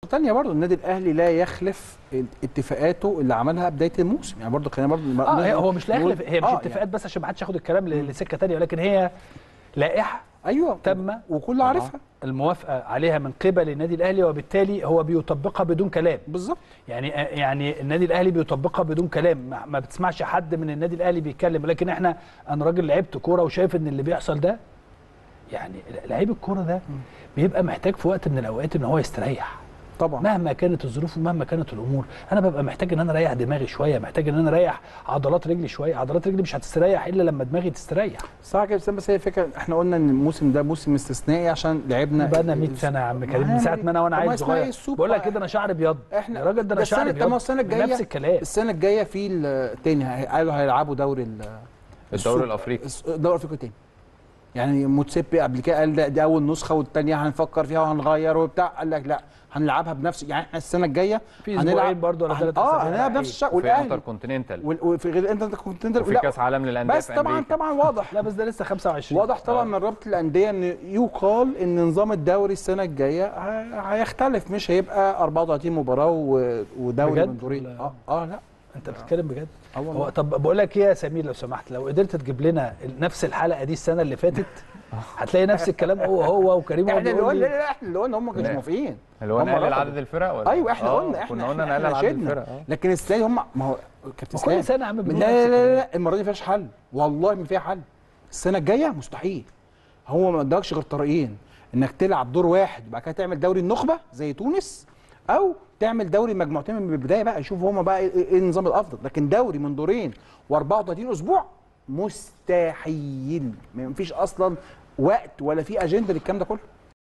تانية برضه النادي الاهلي لا يخلف اتفاقاته اللي عملها بدايه الموسم يعني برضه خلينا برضه اه هي- هو مش لا يخلف هي مش آه، اتفاقات بس عشان ما حدش ياخد الكلام ل- لسكه ثانيه ولكن هي لائحه ايوه تم وكل عارفها الموافقه عليها من قبل النادي الاهلي وبالتالي هو بيطبقها بدون كلام بالظبط يعني يعني النادي الاهلي بيطبقها بدون كلام ما, ما بتسمعش حد من النادي الاهلي بيتكلم لكن احنا انا راجل لعبت كوره وشايف ان اللي بيحصل ده يعني لعيب الكوره ده بيبقى محتاج في وقت من الاوقات ان هو يستريح طبعا مهما كانت الظروف ومهما كانت الامور انا ببقى محتاج ان انا اريح دماغي شويه محتاج ان انا اريح عضلات رجلي شويه عضلات رجلي مش هتستريح الا لما دماغي تستريح صح كده بس هي فكره احنا قلنا ان الموسم ده موسم استثنائي عشان لعبنا بقى لنا 100 سنه يا عم كريم من ساعه ما انا وانا طب ما عيل اسمها ايه صغير السوبر؟ بقول لك كده انا شعري ابيض احنا يا راجل ده انا السنة- شعري طب ما ابيض السنه الجايه نفس الكلام السنه الجايه في التاني هي- قالوا هيلعبوا دوري ال- الدوري السوبر- الافريقي الس- الدوري الافريقي تاني يعني موتسيبي قبل كده قال لا دي اول نسخه والثانيه هنفكر فيها وهنغير وبتاع قال لك لا هنلعبها بنفس يعني احنا السنه الجايه في أسبوعين برضه ولا هن- ثلاث اه أسابيع هنلعب رايحين. نفس الشكل وفي انتر والاهلي كونتيننتال وال- وفي غير انت كنت انت وفي كاس عالم للانديه بس في طبعا أمريكا. طبعا واضح لا بس ده لسه 25 واضح طبعا من رابطه الانديه ان يقال ان نظام الدوري السنه الجايه ه- هيختلف مش هيبقى 34 مباراه و- ودوري بجد من دورين ولا- اه اه لا انت بتتكلم بجد اه هو والله طب بقول لك ايه يا سمير لو سمحت لو قدرت تجيب لنا نفس الحلقه دي السنه اللي فاتت هتلاقي نفس الكلام هو هو وكريم هو احنا اللي بيقول قلنا لي لا احنا اللي قلنا هم ما كانوش لا. موافقين اللي هو هم نقلل رفضوا. عدد الفرق ولا ايوه احنا آه، قلنا احنا كنا قلنا احنا, نقلل احنا عدد شدنا الفرق آه. لكن السنه دي هم ما هو كابتن وكل اسلام سنة يا عم لا بنقول لا نفس لا, لا, الكلام. لا المره دي ما فيهاش حل والله ما فيها حل السنه الجايه مستحيل هو ما قدامكش غير طريقين انك تلعب دور واحد وبعد كده تعمل دوري النخبه زي تونس او تعمل دوري مجموعتين من البدايه بقى يشوف هما بقى ايه إيه النظام الافضل لكن دوري من دورين و34 اسبوع مستحيل ما فيش اصلا وقت ولا في اجنده للكلام ده كله